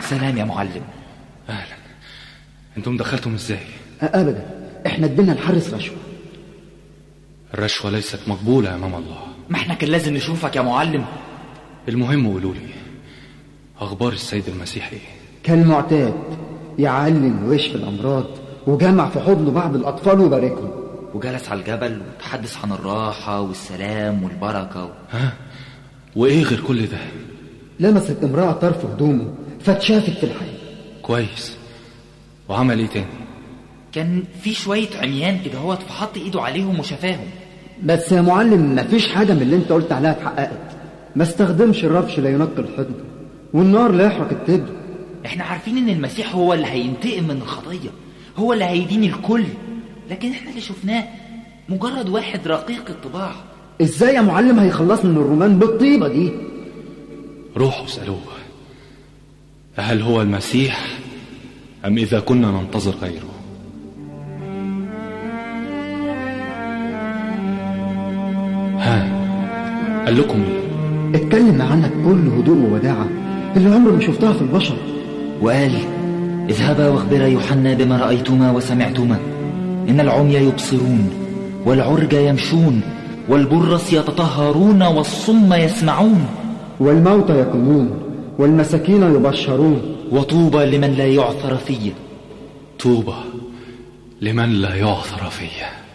السلام يا معلم اهلا انتم دخلتم ازاي ابدا احنا ادينا الحارس رشوه الرشوه ليست مقبوله امام الله ما احنا كان لازم نشوفك يا معلم المهم قولوا لي اخبار السيد المسيح ايه كالمعتاد يعلم ويشفي الامراض وجمع في حضنه بعض الاطفال وباركهم وجلس على الجبل وتحدث عن الراحة والسلام والبركة و... ها وايه غير كل ده لمست امراه طرف هدومه فاتشافت في الحي كويس وعمل ايه تاني كان في شوية عميان كده هوت فحط ايده عليهم وشفاهم بس يا معلم مفيش حاجه من اللي انت قلت عليها اتحققت ما استخدمش الربش لا ينقي الحضن والنار لا يحرق التبر احنا عارفين ان المسيح هو اللي هينتقم من الخطية هو اللي هيدين الكل لكن احنا اللي شفناه مجرد واحد رقيق الطباع ازاي يا معلم هيخلصنا من الرومان بالطيبه دي روحوا اسألوه هل هو المسيح أم إذا كنا ننتظر غيره ها قال لكم ايه اتكلم معانا بكل هدوء ووداعه اللي عمري ما شفتها في البشر وقال اذهبا واخبرا يوحنا بما رأيتما وسمعتما إن العمي يبصرون والعرج يمشون والبرص يتطهرون والصم يسمعون والموتى يقومون والمساكين يبشرون وطوبى لمن لا يعثر فيه طوبى لمن لا يعثر فيه